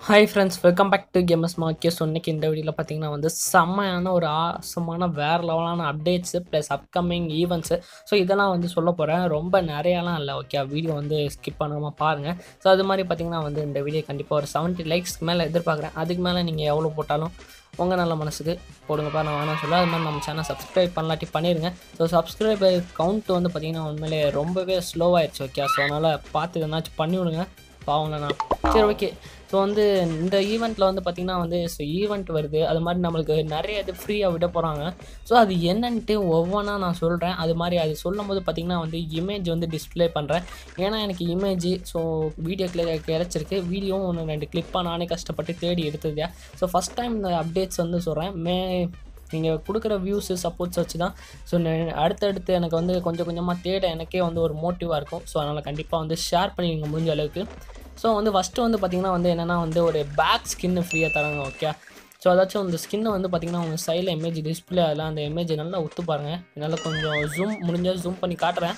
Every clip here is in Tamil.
hi friends welcome back to கேமஸ் மார்க்கே ஸோ இன்னைக்கு இந்த வீடியோவில் பார்த்தீங்கன்னா வந்து செம்மையான ஒரு ஆசமான வேறு லெவலான updates plus upcoming events so இதெல்லாம் வந்து சொல்ல போகிறேன் ரொம்ப நிறையாலாம் இல்லை ஓகே வீடியோ வந்து ஸ்கிப் பண்ணாமல் பாருங்கள் ஸோ அது மாதிரி பார்த்தீங்கன்னா வந்து இந்த வீடியோ கண்டிப்பாக ஒரு செவன்ட்டி லைக்ஸ்க்கு மேலே எதிர்பார்க்குறேன் அதுக்கு மேலே நீங்கள் எவ்வளோ போட்டாலும் உங்கள் நல்ல மனசுக்கு போடுங்கப்பா நான் வேணாம் சொல்ல அது மாதிரி நம்ம சேனல் சப்ஸ்கிரைப் பண்ணலாட்டி பண்ணிடுங்க ஸோ சப்ஸ்கிரைபர் கவுண்ட் வந்து பார்த்தீங்கன்னா உண்மையிலே ரொம்பவே ஸ்லோவாகிடுச்சு ஓகே ஸோ அதனால் பார்த்து எதனாச்சும் பண்ணி விடுங்க பாவங்களா சரி ஓகே ஸோ வந்து இந்த ஈவெண்ட்டில் வந்து பார்த்திங்கன்னா வந்து ஸோ ஈவெண்ட் வருது அது மாதிரி நம்மளுக்கு நிறைய இது ஃப்ரீயாக விட போகிறாங்க ஸோ அது என்னன்ட்டு ஒவ்வொன்றா நான் சொல்கிறேன் அது மாதிரி அது சொல்லும் போது பார்த்திங்கன்னா வந்து இமேஜ் வந்து டிஸ்ப்ளே பண்ணுறேன் ஏன்னா எனக்கு இமேஜ் ஸோ வீடியோ கிடச்சிருக்கு வீடியோவும் ஒன்று ரெண்டு கிளிப்பாக நானே கஷ்டப்பட்டு தேடி எடுத்தது ஸோ ஃபஸ்ட் டைம் இந்த அப்டேட்ஸ் வந்து சொல்கிறேன் மே நீங்கள் கொடுக்குற வியூஸு சப்போர்ட்ஸ் வச்சு தான் ஸோ அடுத்தடுத்து எனக்கு வந்து கொஞ்சம் கொஞ்சமாக தேட எனக்கே வந்து ஒரு மோட்டிவாக இருக்கும் ஸோ அதனால் கண்டிப்பாக வந்து ஷேர் பண்ணிடுங்க முடிஞ்ச அளவுக்கு ஸோ வந்து ஃபஸ்ட்டு வந்து பார்த்திங்கன்னா வந்து என்னென்னா வந்து ஒரு பேக் ஸ்கின்னு ஃப்ரீயாக தராங்க ஓகே ஸோ அதாச்சும் அந்த ஸ்கின்னை வந்து பார்த்திங்கன்னா உங்கள் சைடில் இமேஜ் டிஸ்பிளே அதெல்லாம் அந்த இமேஜ் நல்லா ஒத்து பாருங்கள் என்னால் கொஞ்சம் ஜூம் முடிஞ்சால் ஜூம் பண்ணி காட்டுறேன்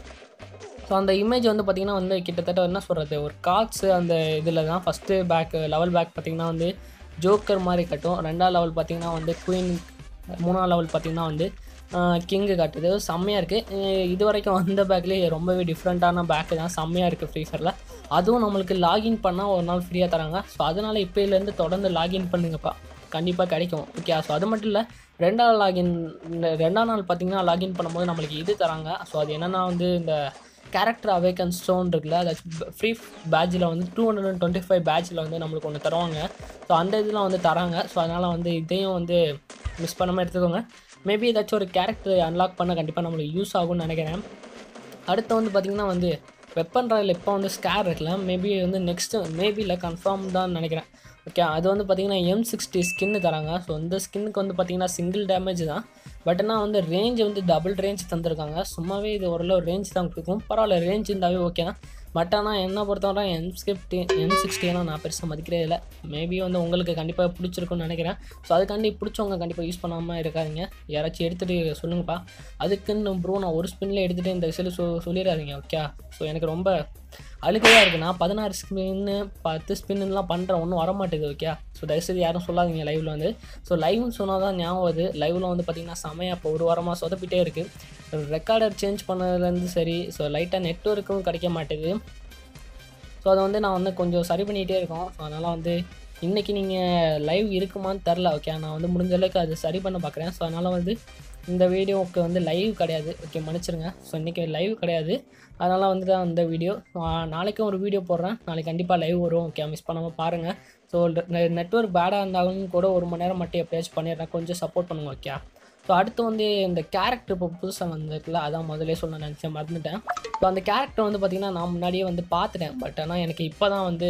ஸோ அந்த இமேஜ் வந்து பார்த்திங்கன்னா வந்து கிட்டத்தட்ட என்ன சொல்கிறது ஒரு கார்ட்ஸு அந்த இதில் தான் ஃபஸ்ட்டு பேக் லெவல் பேக் பார்த்திங்கன்னா வந்து ஜோக்கர் மாதிரி கட்டும் ரெண்டாவது லெவல் பார்த்திங்கன்னா வந்து குயின் மூணாவது லெவல் பார்த்திங்கன்னா வந்து கிங்கு காட்டுது செம்மையாக இருக்குது இது வரைக்கும் வந்த பேக்லேயே ரொம்பவே டிஃப்ரெண்ட்டான பேக்கு தான் செம்மையாக இருக்குது ஃப்ரீ ஃபயரில் அதுவும் நம்மளுக்கு லாகின் பண்ணால் ஒரு நாள் ஃப்ரீயாக தராங்க ஸோ அதனால் இப்போலேருந்து தொடர்ந்து லாகின் பண்ணுங்கப்பா கண்டிப்பாக கிடைக்கும் ஓகே ஸோ அது மட்டும் இல்லை ரெண்டாவது லாகின் இந்த ரெண்டாம் நாள் பார்த்திங்கன்னா லாகின் பண்ணும்போது நம்மளுக்கு இது தராங்க ஸோ அது என்னென்னா வந்து இந்த கேரக்டர் அவேக்கன் ஸ்டோன் இருக்குல்ல அதாச்சும் ஃப்ரீ பேட்சில் வந்து two hundred and twenty five பேட்சில் வந்து நம்மளுக்கு ஒன்று தருவாங்க ஸோ அந்த இதெல்லாம் வந்து தராங்க ஸோ அதனால் வந்து இதையும் வந்து மிஸ் பண்ணாமல் எடுத்துக்கோங்க மேபி ஏதாச்சும் ஒரு கேரக்டர் அன்லாக் பண்ண கண்டிப்பாக நம்மளுக்கு யூஸ் ஆகும்னு நினைக்கிறேன் அடுத்து வந்து பார்த்திங்கன்னா வந்து வெப்பன் ராயில் இப்போ வந்து ஸ்கேர் இருக்குல்ல மேபி வந்து நெக்ஸ்ட்டு மேபி இல்லை கன்ஃபார்ம் தான் நினைக்கிறேன் ஓகே அது வந்து பார்த்திங்கன்னா எம் சிக்ஸ்டி ஸ்கின்னு தராங்க ஸோ இந்த ஸ்கின்னுக்கு வந்து பார்த்திங்கன்னா சிங்கிள் டேமேஜ் தான் பட் ஆனால் வந்து ரேஞ்ச் வந்து டபுள் ரேஞ்ச் தந்திருக்காங்க சும்மாவே இது ஓரளவு ரேஞ்ச் தான் கொடுக்கும் பரவாயில்ல ரேஞ்ச் இருந்தாவே ஓகே தான் பட் ஆனால் என்ன பொறுத்தவரை எம் ஸ்கிஃப்டி எம் சிக்ஸ்டியெல்லாம் நான் பெருசாக மதிக்கிறே இல்லை மேபி வந்து உங்களுக்கு கண்டிப்பாக பிடிச்சிருக்குன்னு நினைக்கிறேன் ஸோ அதுக்காண்டி பிடிச்சவங்க கண்டிப்பாக யூஸ் பண்ணாமல் இருக்காதிங்க யாராச்சும் எடுத்துகிட்டு சொல்லுங்கப்பா அதுக்குன்னு ப்ரோ நான் ஒரு ஸ்பின்னில் எடுத்துகிட்டு இந்த சொல்லி சொ சொல்லிடாதீங்க ஓகே ஸோ எனக்கு ரொம்ப அழுகையாக இருக்குது நான் பதினாறு ஸ்பின்னு பத்து ஸ்பின்னுலாம் பண்ணுறேன் ஒன்றும் வரமாட்டேது ஓகே ஸோ தயவுசெய்து யாரும் சொல்லாதீங்க லைவில் வந்து ஸோ லைவ்னு சொன்னால் தான் ஞாபகம் வருது லைவில் வந்து பார்த்திங்கன்னா செமையாக இப்போ ஒரு வாரமாக சொதப்பிட்டே இருக்குது ரெக்கார்டர் சேஞ்ச் பண்ணதுலேருந்து சரி ஸோ லைட்டாக நெட்ஒர்க்கும் கிடைக்க மாட்டேது ஸோ அதை வந்து நான் வந்து கொஞ்சம் சரி பண்ணிகிட்டே இருக்கோம் ஸோ அதனால் வந்து இன்றைக்கி நீங்கள் லைவ் இருக்குமான்னு தெரில ஓகே நான் வந்து முடிஞ்ச அளவுக்கு அது சரி பண்ண பார்க்குறேன் ஸோ அதனால் வந்து இந்த வீடியோவுக்கு வந்து லைவ் கிடையாது ஓகே மன்னிச்சிருங்க ஸோ இன்றைக்கி லைவ் கிடையாது அதனால் வந்து தான் இந்த வீடியோ நாளைக்கும் ஒரு வீடியோ போடுறேன் நாளைக்கு கண்டிப்பாக லைவ் வரும் ஓகே மிஸ் பண்ணாமல் பாருங்கள் ஸோ நெட்ஒர்க் பேடாக இருந்தாலும் கூட ஒரு மணி நேரம் மட்டும் எப்படியாச்சும் பண்ணிடுறேன் கொஞ்சம் சப்போர்ட் பண்ணுங்க ஓகே ஸோ அடுத்து வந்து இந்த கேரக்டர் இப்போ புதுசாக வந்திருக்குல்ல அதான் முதலே சொல்ல நினச்சேன் மறந்துட்டேன் ஸோ அந்த கேரக்டர் வந்து பார்த்திங்கன்னா நான் முன்னாடியே வந்து பார்த்துட்டேன் பட் ஆனால் எனக்கு இப்போ தான் வந்து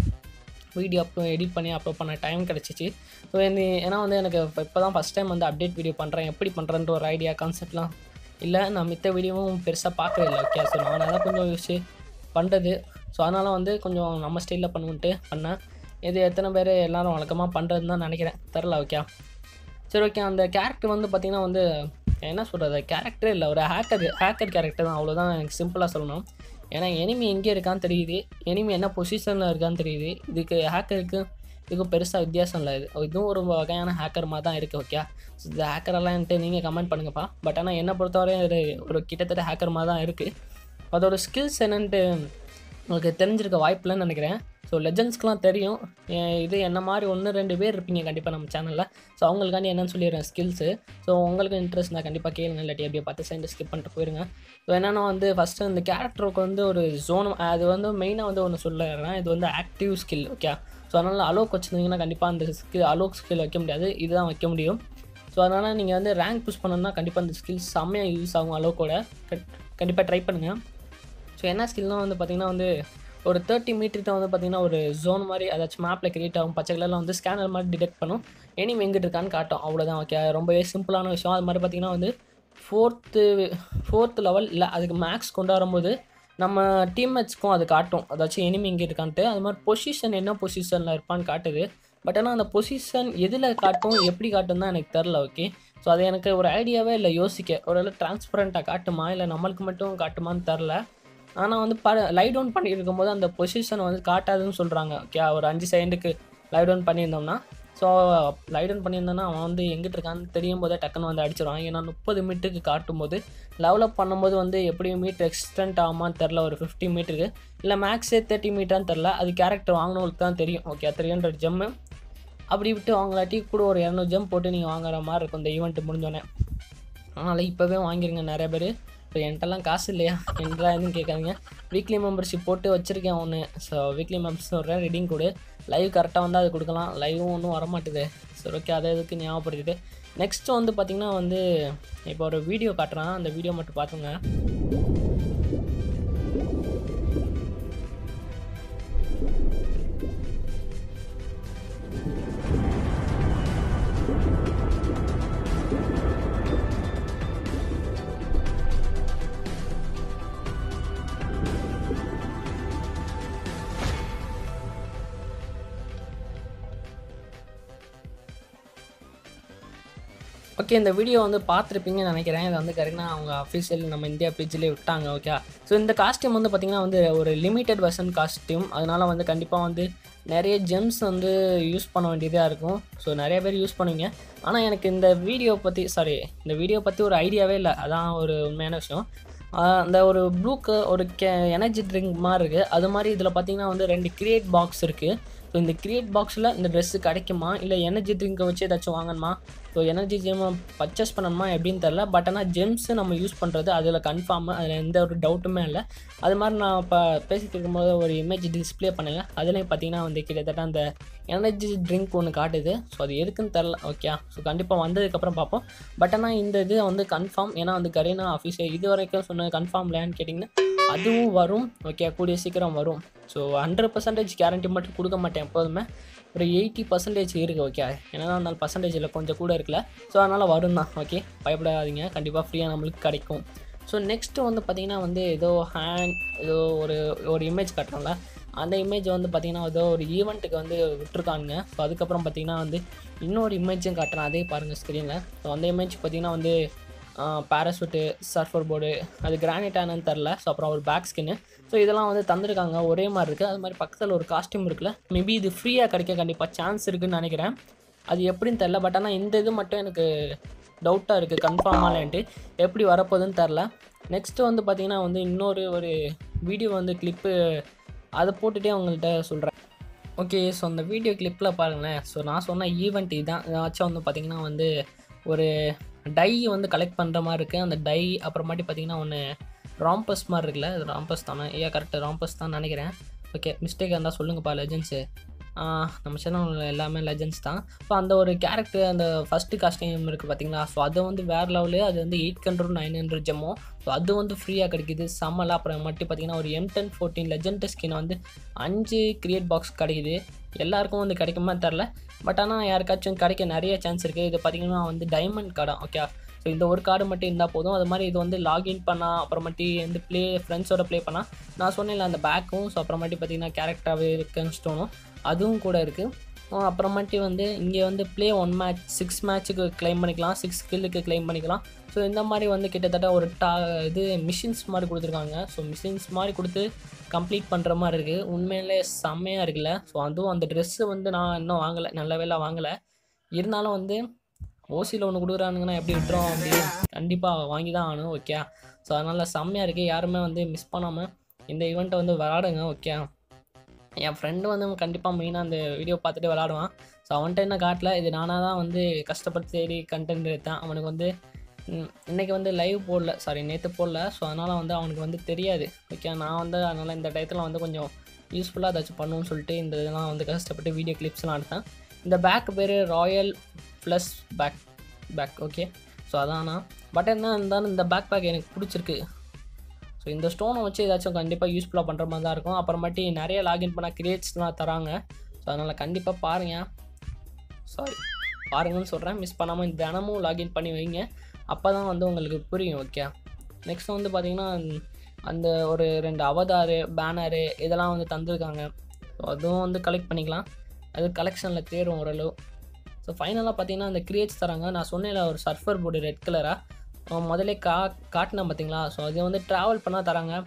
வீடியோ அப்லோ எடிட் பண்ணி அப்லோட் பண்ண டைம் கிடச்சிச்சு ஸோ ஏன்னா வந்து எனக்கு இப்போ தான் ஃபஸ்ட் டைம் வந்து அப்டேட் வீடியோ பண்ணுறேன் எப்படி பண்ணுறேன்ற ஒரு ஐடியா கான்செப்ட்லாம் இல்லை நான் மித்த வீடியோவும் பெருசாக பார்க்கவே இல்லை ஓகே ஸோ நான் தான் கொஞ்சம் யோசிச்சு பண்ணுறது ஸோ அதனால் வந்து கொஞ்சம் நம்ம ஸ்டைலில் பண்ணுன்ட்டு பண்ணேன் இது எத்தனை பேர் எல்லோரும் வழக்கமாக பண்ணுறதுன்னு தான் நினைக்கிறேன் தெரில ஓகே சரி ஓகே அந்த கேரக்டர் வந்து பார்த்திங்கன்னா வந்து என்ன சொல்கிறது கேரக்டரே இல்லை ஒரு ஹேக்கர் ஹேக்கர் கேரக்டர் தான் அவ்வளோதான் எனக்கு சிம்பிளாக சொல்லணும் ஏன்னா எனிமி எங்கே இருக்கான்னு தெரியுது எனிமி என்ன பொசிஷனில் இருக்கான்னு தெரியுது இதுக்கு ஹேக்கருக்கு இதுக்கும் பெருசாக வித்தியாசம் இல்லை இது இதுவும் ஒரு வகையான ஹேக்கர் மாதிரி தான் இருக்குது ஓகே ஸோ இந்த ஹேக்கரெல்லாம்ன்ட்டு நீங்கள் கமெண்ட் பண்ணுங்கப்பா பட் ஆனால் என்னை பொறுத்தவரை ஒரு ஒரு கிட்டத்தட்ட ஹேக்கர் மாதிரி தான் இருக்குது அதோட ஸ்கில்ஸ் என்னன்ட்டு உங்களுக்கு தெரிஞ்சிருக்க வாய்ப்பில்லைன்னு நினைக்கிறேன் ஸோ லெஜண்ட்ஸ்க்குலாம் தெரியும் இது என்ன மாதிரி ஒன்று ரெண்டு பேர் இருப்பீங்க கண்டிப்பாக நம்ம சேனலில் ஸோ அவங்களுக்காண்டி என்னென்னு சொல்லிடுறேன் ஸ்கில்ஸு ஸோ உங்களுக்கு இன்ட்ரெஸ்ட் தான் கண்டிப்பாக கேளுங்க இல்லாட்டி அப்படியே பத்து சென்ட் ஸ்கிப் பண்ணிட்டு போயிருங்க ஸோ என்னென்னா வந்து ஃபஸ்ட்டு இந்த கேரக்டருக்கு வந்து ஒரு ஜோன் அது வந்து மெயினாக வந்து ஒன்று சொல்லிடுறேன் இது வந்து ஆக்டிவ் ஸ்கில் ஓகே ஸோ அதனால் அலோக் வச்சுருந்தீங்கன்னா கண்டிப்பாக அந்த ஸ்கில் அலோக் ஸ்கில் வைக்க முடியாது இதுதான் வைக்க முடியும் ஸோ அதனால் நீங்கள் வந்து ரேங்க் புஷ் பண்ணணும்னா கண்டிப்பாக அந்த ஸ்கில்ஸ் செம்மையாக யூஸ் ஆகும் அலோக்கோட கண்டிப்பாக ட்ரை பண்ணுங்கள் ஸோ என்ன ஸ்கில்னால் வந்து பார்த்திங்கன்னா வந்து ஒரு தேர்ட்டி மீட்டர்கிட்ட வந்து பார்த்திங்கன்னா ஒரு ஜோன் மாதிரி அதாச்சும் மேப்பில் கிரியேட் ஆகும் பச்சை கலரில் வந்து ஸ்கேனர் மாதிரி டிடெக்ட் பண்ணும் எனிமி எங்கிட்டு இருக்கான்னு காட்டும் அவ்வளோதான் ஓகே ரொம்பவே சிம்பிளான விஷயம் அது மாதிரி பார்த்திங்கன்னா வந்து ஃபோர்த்து ஃபோர்த்து லெவல் இல்லை அதுக்கு மேக்ஸ் கொண்டு வரும்போது நம்ம டீம்மேட்ஸ்க்கும் அது காட்டும் அதாச்சும் எனிமி எங்கே இருக்கான்ட்டு அது மாதிரி பொசிஷன் என்ன பொசிஷனில் இருப்பான்னு காட்டுது பட் ஆனால் அந்த பொசிஷன் எதில் காட்டும் எப்படி காட்டும் தான் எனக்கு தெரில ஓகே ஸோ அது எனக்கு ஒரு ஐடியாவே இல்லை யோசிக்க ஓரளவு டிரான்ஸ்பரண்ட்டாக காட்டுமா இல்லை நம்மளுக்கு மட்டும் காட்டுமான்னு தெரில ஆனால் வந்து ப லை டவுன் பண்ணிட்டு இருக்கும்போது அந்த பொசிஷன் வந்து காட்டாதுன்னு சொல்கிறாங்க ஓகே ஒரு அஞ்சு செகண்டுக்கு லை டவுன் பண்ணியிருந்தோம்னா ஸோ லை டவுன் பண்ணியிருந்தோன்னா அவன் வந்து எங்கிட்டு இருக்கான்னு தெரியும் போதே டக்குன்னு வந்து அடிச்சிடுவான் ஏன்னா முப்பது மீட்டருக்கு காட்டும் போது லெவலப் பண்ணும்போது வந்து எப்படியும் மீட்டர் எக்ஸ்டென்ட் ஆகுமான்னு தெரில ஒரு ஃபிஃப்டி மீட்டருக்கு இல்லை மேக்ஸே தேர்ட்டி மீட்டரான்னு தெரில அது கேரக்டர் வாங்கினவங்களுக்கு தான் தெரியும் ஓகே த்ரீ ஹண்ட்ரட் ஜம்மு அப்படி விட்டு வாங்கலாட்டி கூட ஒரு இரநூறு ஜம் போட்டு நீங்கள் வாங்குற மாதிரி இருக்கும் இந்த ஈவெண்ட் முடிஞ்சோடனே அதனால் இப்போவே வாங்கிருங்க நிறைய பேர் இப்போ என்கிட்டலாம் காசு இல்லையா என்றா எதுவும் கேட்காதீங்க வீக்லி மெம்பர்ஷிப் போட்டு வச்சுருக்கேன் ஒன்று ஸோ வீக்லி மெம்பர்ஸ் சொல்கிறேன் ரெடிங் கொடு லைவ் கரெக்டாக வந்து அது கொடுக்கலாம் லைவும் ஒன்றும் வரமாட்டுது சரி ஓகே அதை எதுக்கு ஞாபகப்படுத்திட்டு நெக்ஸ்ட் வந்து பார்த்திங்கன்னா வந்து இப்போ ஒரு வீடியோ காட்டுறேன் அந்த வீடியோ மட்டும் பார்த்துங்க ஓகே இந்த வீடியோ வந்து பார்த்துருப்பீங்கன்னு நினைக்கிறேன் இதை வந்து கரெக்டாக அவங்க அஃபிஷியல் நம்ம இந்தியா பேஜ்லேயே விட்டாங்க ஓகே ஸோ இந்த காஸ்டியூம் வந்து பார்த்திங்கன்னா வந்து ஒரு லிமிட்டட் வெர்ஷன் காஸ்டியூம் அதனால் வந்து கண்டிப்பாக வந்து நிறைய ஜெம்ஸ் வந்து யூஸ் பண்ண வேண்டியதாக இருக்கும் ஸோ நிறைய பேர் யூஸ் பண்ணுவீங்க ஆனால் எனக்கு இந்த வீடியோ பற்றி சாரி இந்த வீடியோ பற்றி ஒரு ஐடியாவே இல்லை அதான் ஒரு உண்மையான விஷயம் ஆஹ் அந்த ஒரு ப்ளூக்கு ஒரு கே எனர்ஜி ட்ரிங்க் மாதிரி இருக்குது அது மாதிரி இதில் பார்த்தீங்கன்னா வந்து ரெண்டு கிரியேட் பாக்ஸ் இருக்குது ஸோ இந்த கிரியேட் பாக்ஸில் இந்த ட்ரெஸ்ஸு கிடைக்குமா இல்லை எனர்ஜி ட்ரிங்கை வச்சு ஏதாச்சும் வாங்கணுமா ஸோ எனர்ஜி ஜெம் பர்ச்சேஸ் பண்ணணுமா எப்படின்னு தெரில பட் ஆனால் ஜெம்ஸு நம்ம யூஸ் பண்ணுறது அதில் கன்ஃபார்மு அதில் எந்த ஒரு டவுட்டுமே இல்லை அது மாதிரி நான் இப்போ பேசிட்டு இருக்கும்போது ஒரு இமேஜ் டிஸ்ப்ளே பண்ணல அதுலேயும் பார்த்தீங்கன்னா வந்து கிட்டத்தட்ட அந்த எனர்ஜி ட்ரிங்க் ஒன்று காட்டுது ஸோ அது எதுக்குன்னு தெரில ஓகே ஸோ கண்டிப்பாக வந்ததுக்கப்புறம் பார்ப்போம் பட் ஆனால் இந்த இது வந்து கன்ஃபார்ம் ஏன்னா வந்து கரீனா ஆஃபீஸை இது வரைக்கும் சொன்ன கன்ஃபார்ம் இல்லையான்னு கேட்டிங்கன்னா அதுவும் வரும் ஓகே கூடிய சீக்கிரம் வரும் ஸோ ஹண்ட்ரட் பர்சன்டேஜ் கேரண்டி மட்டும் கொடுக்க மாட்டேன் எப்போதுமே ஒரு எயிட்டி பர்சன்டேஜ் இருக்குது ஓகே என்ன இருந்தாலும் பர்சன்டேஜில் கொஞ்சம் கூட இருக்குல்ல ஸோ அதனால் வரும் தான் ஓகே பயப்படாதீங்க கண்டிப்பாக ஃப்ரீயாக நம்மளுக்கு கிடைக்கும் ஸோ நெக்ஸ்ட்டு வந்து பார்த்திங்கன்னா வந்து ஏதோ ஹேண்ட் ஏதோ ஒரு ஒரு இமேஜ் காட்டுறோம்ல அந்த இமேஜ் வந்து பார்த்திங்கன்னா ஏதோ ஒரு ஈவெண்ட்டுக்கு வந்து விட்டுருக்காங்க ஸோ அதுக்கப்புறம் பார்த்திங்கன்னா வந்து இன்னொரு இமேஜும் காட்டுறேன் அதே பாருங்கள் ஸ்க்ரீனில் ஸோ அந்த இமேஜ் பார்த்திங்கன்னா வந்து பேராசூட்டு சர்ஃபர் போர்டு அது கிரானைட் ஆனன்னு தெரில ஸோ அப்புறம் ஒரு பேக் ஸ்கின்னு ஸோ இதெல்லாம் வந்து தந்திருக்காங்க ஒரே மாதிரி இருக்குது அது மாதிரி பக்கத்தில் ஒரு காஸ்டியூம் இருக்குல்ல மேபி இது ஃப்ரீயாக கிடைக்க கண்டிப்பாக சான்ஸ் இருக்குன்னு நினைக்கிறேன் அது எப்படின்னு தெரில பட் ஆனால் இந்த இது மட்டும் எனக்கு டவுட்டாக இருக்குது கன்ஃபார்மாலேன்ட்டு எப்படி வரப்போகுதுன்னு தெரில நெக்ஸ்ட்டு வந்து பார்த்திங்கன்னா வந்து இன்னொரு ஒரு வீடியோ வந்து கிளிப்பு அதை போட்டுகிட்டே அவங்கள்ட்ட சொல்கிறேன் ஓகே ஸோ அந்த வீடியோ கிளிப்பில் பாருங்களேன் ஸோ நான் சொன்ன ஈவெண்ட் இதுதான் ஏதாச்சும் வந்து பார்த்திங்கன்னா வந்து ஒரு டை வந்து கலெக்ட் பண்ணுற மாதிரி இருக்குது அந்த டை அப்புறமாட்டி பார்த்திங்கன்னா ஒன்று ராம்பஸ் மாதிரி இருக்குல்ல அது ராம்பஸ் தானே ஏன் கரெக்டாக ராம்பஸ் தான் நினைக்கிறேன் ஓகே மிஸ்டேக் இருந்தால் சொல்லுங்கப்பா லெஜெண்ட்ஸு நம்ம சேனல் எல்லாமே லெஜெண்ட்ஸ் தான் ஸோ அந்த ஒரு கேரக்டர் அந்த ஃபஸ்ட்டு காஸ்டியூம் இருக்குது பார்த்தீங்களா ஸோ அது வந்து வேறு லெவலு அது வந்து எயிட் ஹண்ட்ரட் நைன் ஹண்ட்ரட் ஜெம்மோ ஸோ அது வந்து ஃப்ரீயாக கிடைக்குது செம்மல அப்புறம் மட்டும் பார்த்தீங்கன்னா ஒரு M ten fourteen legend skin வந்து அஞ்சு கிரியேட் பாக்ஸ் கிடைக்குது எல்லாருக்கும் வந்து கிடைக்குமா தெரில பட் ஆனால் யாருக்காச்சும் கிடைக்க நிறைய சான்ஸ் இருக்குது இது பார்த்தீங்கன்னா வந்து டைமண்ட் கார்டா ஓகே ஸோ இந்த ஒரு கார்டு மட்டும் இருந்தால் போதும் அது மாதிரி இது வந்து லாகின் பண்ணால் அப்புறமேட்டி வந்து ப்ளே ஃப்ரெண்ட்ஸோட ப்ளே பண்ணால் நான் சொன்னேன்ல அந்த பேக்கும் ஸோ அப்புறமேட்டி பார்த்தீங்கன்னா கேரக்டராகவே இருக்குன்னு ஸ்டோனும் அதுவும் கூட இருக்குது அப்புறமேட்டு வந்து இங்கே வந்து ப்ளே ஒன் மேட்ச் சிக்ஸ் மேட்ச்சுக்கு க்ளைம் பண்ணிக்கலாம் சிக்ஸ் ஸ்கில்லுக்கு க்ளைம் பண்ணிக்கலாம் ஸோ இந்த மாதிரி வந்து கிட்டத்தட்ட ஒரு டா இது மிஷின்ஸ் மாதிரி கொடுத்துருக்காங்க ஸோ மிஷின்ஸ் மாதிரி கொடுத்து கம்ப்ளீட் பண்ணுற மாதிரி இருக்குது உண்மையிலே செம்மையாக இருக்குல்ல ஸோ அதுவும் அந்த ட்ரெஸ்ஸு வந்து நான் இன்னும் வாங்கலை நல்ல வேலை வாங்கலை இருந்தாலும் வந்து ஓசியில் ஒன்று கொடுக்குறானுங்கன்னா எப்படி விட்டுறோம் அப்படி கண்டிப்பாக வாங்கி தான் ஆகணும் ஓகே ஸோ அதனால் செம்மையாக இருக்குது யாருமே வந்து மிஸ் பண்ணாமல் இந்த ஈவெண்ட்டை வந்து விளாடுங்க ஓகே என் ஃப்ரெண்டு வந்து கண்டிப்பாக மெயினாக அந்த வீடியோ பார்த்துட்டு விளாடுவான் ஸோ அவன்கிட்ட என்ன காட்டல இது நானாக தான் வந்து கஷ்டப்பட்டு தேடி கண்டென்ட் எடுத்தேன் அவனுக்கு வந்து ம், இன்னைக்கு வந்து லைவ் போடல சாரி நேற்று போடல ஸோ அதனால் வந்து அவனுக்கு வந்து தெரியாது ஓகே நான் வந்து அதனால் இந்த டயத்தில் வந்து கொஞ்சம் யூஸ்ஃபுல்லாக ஏதாச்சும் பண்ணுன்னு சொல்லிட்டு இந்த இதெல்லாம் வந்து கஷ்டப்பட்டு வீடியோ கிளிப்ஸ்லாம் எடுத்தேன் இந்த பேக் பேர் royal plus pack pack okay so அதானா பட் என்ன இருந்தாலும் இந்த பேக் பேக் எனக்கு பிடிச்சிருக்கு ஸோ இந்த ஸ்டோனை வச்சு ஏதாச்சும் கண்டிப்பாக யூஸ்ஃபுல்லாக பண்ணுற மாதிரி தான் இருக்கும் அப்புறமாட்டி நிறைய லாகின் பண்ணால் கிரியேட்ஸ்லாம் தராங்க ஸோ அதனால் கண்டிப்பாக பாருங்கள் சாரி பாருங்கன்னு சொல்கிறேன் மிஸ் பண்ணாமல் தினமும் லாகின் பண்ணி வைங்க அப்போ தான் வந்து உங்களுக்கு புரியும் ஓகே நெக்ஸ்ட் வந்து பார்த்தீங்கன்னா அந்த ஒரு ரெண்டு அவதாரு பேனரு இதெல்லாம் வந்து தந்திருக்காங்க ஸோ அதுவும் வந்து கலெக்ட் பண்ணிக்கலாம் அது கலெக்ஷனில் தேரும் ஓரளவு ஸோ ஃபைனலாக பார்த்தீங்கன்னா அந்த கிரியேட்ஸ் தராங்க நான் சொன்னேன்ல ஒரு சர்ஃபர் போர்டு ரெட் கலராக முதல்ல கா காட்டினேன் பார்த்தீங்களா ஸோ அது வந்து ட்ராவல் பண்ணால் தராங்க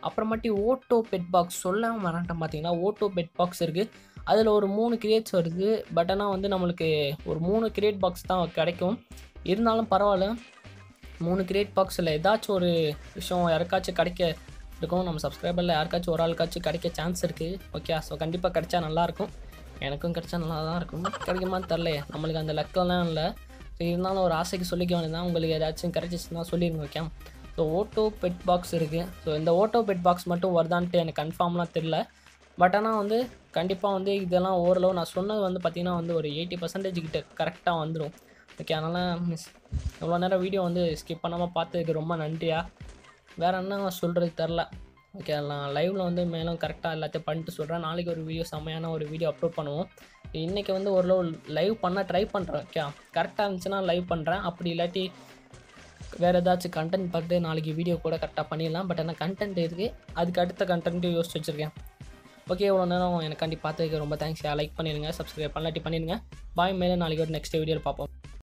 அப்புறமாட்டி ஓட்டோ பெட் பாக்ஸ் சொல்லாமல் வரேன்ட்டேன் பார்த்தீங்கன்னா ஓட்டோ பெட் பாக்ஸ் இருக்குது அதில் ஒரு மூணு கிரியேட்ஸ் வருது பட் ஆனால் வந்து நம்மளுக்கு ஒரு மூணு கிரியேட் பாக்ஸ் தான் கிடைக்கும் இருந்தாலும் பரவாயில்ல மூணு கிரியேட் பாக்ஸில் ஏதாச்சும் ஒரு விஷயம் யாருக்காச்சும் கிடைக்க இருக்கும் நம்ம சப்ஸ்கிரைபரில் யாருக்காச்சும் ஒரு ஆளுக்காச்சும் கிடைக்க சான்ஸ் இருக்குது ஓகே ஸோ கண்டிப்பாக கிடைச்சா நல்லாயிருக்கும் எனக்கும் கிடைச்சா நல்லா தான் இருக்கும் கிடைக்குமான்னு தெரில நம்மளுக்கு அந்த லக்கெல்லாம் இல்லை ஸோ இருந்தாலும் ஒரு ஆசைக்கு சொல்லிக்க வேண்டியதான் உங்களுக்கு ஏதாச்சும் கிடைச்சிச்சுன்னா சொல்லிடுங்க okay so auto pet box இருக்குது ஸோ இந்த ஓட்டோ பெட் பாக்ஸ் மட்டும் வருதான்ட்டு எனக்கு கன்ஃபார்ம்லாம் தெரில பட் ஆனால் வந்து கண்டிப்பாக வந்து இதெல்லாம் ஓரளவு நான் சொன்னது வந்து பார்த்திங்கன்னா வந்து ஒரு எயிட்டி பர்சன்டேஜ் கிட்ட கரெக்டாக வந்துடும் ஓகே அதனால் மிஸ் இவ்வளோ நேரம் வீடியோ வந்து ஸ்கிப் பண்ணாமல் பார்த்ததுக்கு ரொம்ப நன்றியா வேறு என்ன சொல்கிறது தெரில ஓகே நான் லைவில் வந்து மேலும் கரெக்டாக எல்லாத்தையும் பண்ணிட்டு சொல்கிறேன் நாளைக்கு ஒரு வீடியோ செம்மையான ஒரு வீடியோ அப்லோட் பண்ணுவோம் இன்றைக்கி வந்து ஓரளவு லைவ் பண்ண ட்ரை பண்ணுறேன் ஓகே கரெக்டாக இருந்துச்சுன்னா லைவ் பண்ணுறேன் அப்படி இல்லாட்டி வேறு ஏதாச்சும் கண்டென்ட் பார்த்து நாளைக்கு வீடியோ கூட கரெக்டாக பண்ணிடலாம் பட் ஆனால் கண்டென்ட் இருக்குது அதுக்கு அடுத்த கண்டென்ட்டும் யோசிச்சு வச்சுருக்கேன் ஓகே இவ்வளோ நேரம் எனக்காண்டி பார்த்ததுக்கு ரொம்ப தேங்க்ஸ் லைக் பண்ணிடுங்க சப்ஸ்கிரைப் பண்ணலாட்டி பண்ணிடுங்க பாய் மேலே நாளைக்கு ஒரு நெக்ஸ்ட் வீடியோவில் பார்ப்போம்